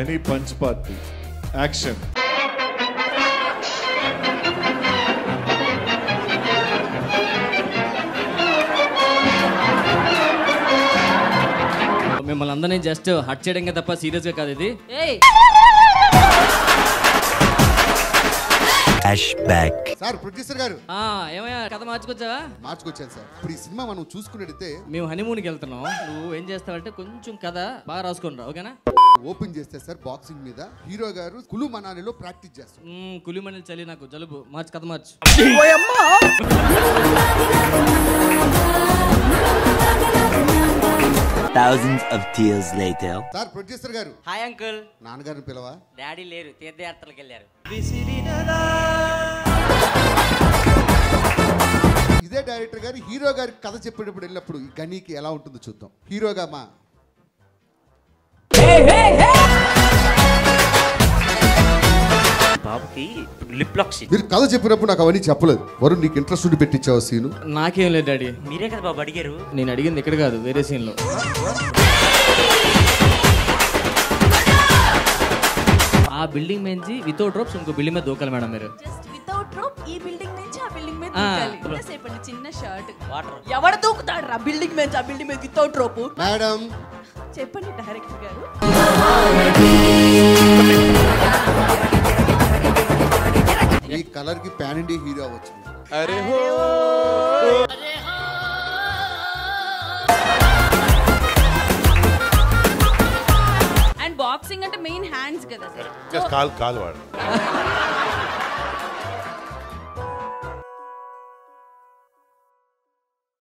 గని punch party action మిమ్మల్ని అందరినీ జస్ట్ హట్ చేయడం తప్ప సీరియస్ గా కాదు ఇది ఏయ్ ఫ్లాష్ బ్యాక్ సార్ ప్రొడ్యూసర్ గారు ఆ ఏమయ్యా కథ మార్చుకొచ్చావా మార్చుకొచ్చాను సార్ ఇప్పుడు ఈ సినిమా మనం చూసుకున్నట్టయితే మేము హనీమూన్కి వెళ్తున్నాం నువ్వు ఏం చేస్తావంటే కొంచెం కథ బాగా రాసుకుని రా ఓకేనా ఓపెన్ చేస్తే సార్ బాక్సింగ్ మీద హీరో గారు కులు మనాలిలో ప్రాక్టీస్ చేస్తారు మ్మ్, కులిమణి చలి నాకు జలుబు మార్చు కథ మార్చు thousands of tears later sir producer గారు హాయ్ అంకుల్ నాన్నగారిని పిలవా డాడీ లేరు తీర్థయాత్రలకు వెళ్ళారు ఇదే డైరెక్టర్ గారు హీరో గారి కథ చెప్పేటప్పుడు వెళ్ళినప్పుడు ఈ గనీకి ఎలా ఉంటుందో చూద్దాం హీరోగా మా బాబుకి లిప్ లాక్ సీన్ మీరు కథ చెప్పినప్పుడు నాకు అవన్నీ చెప్పలేదు వరుణ్ నీకు ఇంట్రెస్ట్ ఉండి పెట్టించావు సీను నాకేం లేదు డాడీ మీరే కదా బాబు అడిగారు నేను అడిగింది ఇక్కడ కాదు వేరే సీన్లో ఆ బిల్డింగ్ నుంచి వితౌట్ డ్రాప్స్ ఇంకో బిల్డింగ్ మీద దూకాలి మేడం మీరు జస్ట్ వితౌట్ రోప్ ఈ బిల్డింగ్ నుంచి ఆ బిల్డింగ్ మీద ఆ. దూకాలి ఎంతసేపు అండి చిన్న షర్ట్ వాటర్ ఎవడు దూకుతాడు రా బిల్డింగ్ మీద ఆ బిల్డింగ్ మీద వితౌట్ రోప్ మేడం చెప్పండి డైరెక్టర్ గారు ఈ కలర్ కి పాన్ ఇండియా హీరో అవ్వచ్చు అండ్ బాక్సింగ్ అంటే మెయిన్ హ్యాండ్స్ కదా సార్ జస్ట్ కాల్ కాల్ వాడు